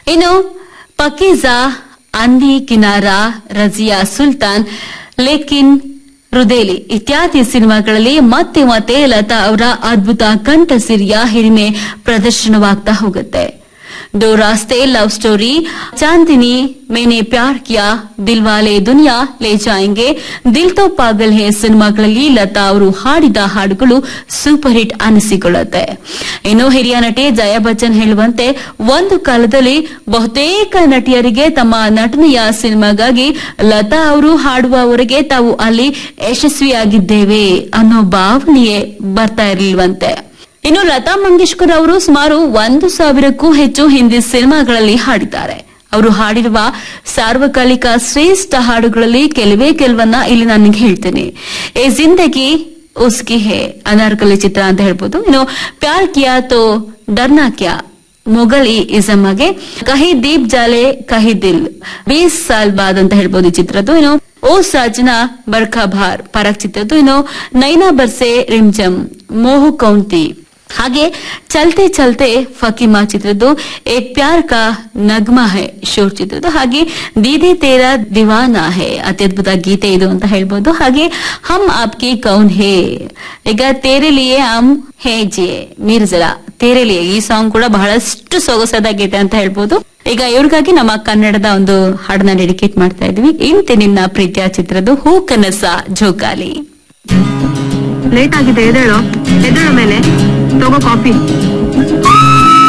ಇನ್ನು ಪಕೀಜಾ ಅಂದಿ ಕಿನಾರಾ ರಜಿಯಾ ಸುಲ್ತಾನ್ ಲೇಕಿನ್ ರುದೇಲಿ ಇತ್ಯಾದಿ ಸಿನಿಮಾಗಳಲ್ಲಿ ಮತ್ತೆ ಮತ್ತೆ ಲತಾ ಅವರ ಅದ್ಭುತ ಕಂಠಸಿರಿಯ ಹಿರಿಮೆ ಪ್ರದರ್ಶನವಾಗ್ತಾ ಹೋಗುತ್ತೆ दो रास्ते लव स्टोरी चांदनी मैंने प्यार किया ದಿಲ್ವಾಲೆ ದುನಿಯಾ ಲೇ ಜಾಯಂಗೆ ದಿಲ್ ತೋ ಪಾಗಲ್ ಹೇ ಸಿನಿಮಾಗಳಲ್ಲಿ ಲತಾ ಅವರು ಹಾಡಿದ ಹಾಡುಗಳು ಸೂಪರ್ ಹಿಟ್ ಅನಿಸಿಕೊಳ್ಳುತ್ತೆ ಇನ್ನು ಹಿರಿಯ ನಟಿ ಜಯಾ ಬಚ್ಚನ್ ಹೇಳುವಂತೆ ಒಂದು ಕಾಲದಲ್ಲಿ ಬಹುತೇಕ ನಟಿಯರಿಗೆ ತಮ್ಮ ನಟನೆಯ ಸಿನಿಮಾಗಾಗಿ ಲತಾ ಅವರು ಹಾಡುವವರೆಗೆ ತಾವು ಅಲ್ಲಿ ಯಶಸ್ವಿಯಾಗಿದ್ದೇವೆ ಅನ್ನೋ ಭಾವನೆಯೇ ಬರ್ತಾ ಇರಲಿಲ್ವಂತೆ ಇನ್ನು ಲತಾ ಮಂಗೇಶ್ಕರ್ ಅವರು ಸುಮಾರು ಒಂದು ಸಾವಿರಕ್ಕೂ ಹೆಚ್ಚು ಹಿಂದಿ ಸಿನಿಮಾಗಳಲ್ಲಿ ಹಾಡಿದ್ದಾರೆ ಅವರು ಹಾಡಿರುವ ಸಾರ್ವಕಾಲಿಕ ಶ್ರೇಷ್ಠ ಹಾಡುಗಳಲ್ಲಿ ಕೆಲವೇ ಕೆಲವನ್ನ ಇಲ್ಲಿ ನಾನು ಹೇಳ್ತೇನೆ ಎ ಜಿಂದಗಿ ಉಸ್ಕಿ ಹೇ ಅನಾರ್ಕಲಿ ಚಿತ್ರ ಅಂತ ಹೇಳ್ಬೋದು ಇನ್ನು ಪ್ಯಾರ್ ಕಿಯಾ ತೋ ಡರ್ನಾ ಕ್ಯಾ ಮೊಘಲ್ ಇ ಇಸಮ್ಮಗೆ ಕಹಿ ದೀಪ್ ಜಾಲೆ ಕಹಿ ದಿಲ್ ಬೀಸ್ ಸಾಲ್ ಬಾದ್ ಅಂತ ಹೇಳ್ಬೋದು ಈ ಚಿತ್ರದ್ದು ಇನ್ನು ಓ ಸಾಜನಾ ಬರ್ಖಾ ಭಾರ್ ಪರಕ್ ಚಿತ್ರದ್ದು ಇನ್ನು ನೈನಾ ಬರ್ಸೆ ರಿಮ್ಜಮ್ ಮೋಹು ಕೌಂತಿ ಹಾಗೆ ಚಲ್ತೆ ಚಲ್ತೆ ಫಕೀಮಾ ಚಿತ್ರದ್ದು ಏಕ್ ಪ್ಯಾರ್ ಕಾ ನಗ್ಮಾ ಹೈ ಶೋರ್ ಚಿತ್ರದ್ದು ಹಾಗೆ ದೀದಿ ತೇರಾ ದಿವಾನಾ ಹೇ ಅತ್ಯದ್ಭುತ ಗೀತೆ ಇದು ಅಂತ ಹೇಳ್ಬೋದು ಹಾಗೆ ಹಮ್ ಆಪ್ಕಿ ಕೌನ್ ಹೇ ಈಗ ತೇರೆ ಲಿಯೇ ಹಮ್ ಹೇ ಜೆ ಮೀರ್ಜಲ ತೇರೆ ಲಿಯೇ ಈ ಸಾಂಗ್ ಕೂಡ ಬಹಳಷ್ಟು ಸೊಗಸಾದ ಗೀತೆ ಅಂತ ಹೇಳ್ಬೋದು ಈಗ ಇವ್ರಿಗಾಗಿ ನಮ್ಮ ಕನ್ನಡದ ಒಂದು ಹಾಡನ್ನ ಡೆಡಿಕೇಟ್ ಮಾಡ್ತಾ ಇದ್ವಿ ಇಂತೆ ನಿನ್ನ ಪ್ರೀತಿಯ ಚಿತ್ರದ್ದು ಹೂ ಕನಸ ಜೋಕಾಲಿ ಲೇಟ್ ಆಗಿದೆ ಎದ್ದೇಳು ಎದ್ದೇಳು ಮೇಲೆ ತಗೋ ಕಾಫಿ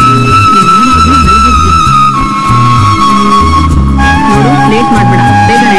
ನೋಡು ಲೇಟ್ ಮಾಡ್ಬೇಡ ಬೇಗ ready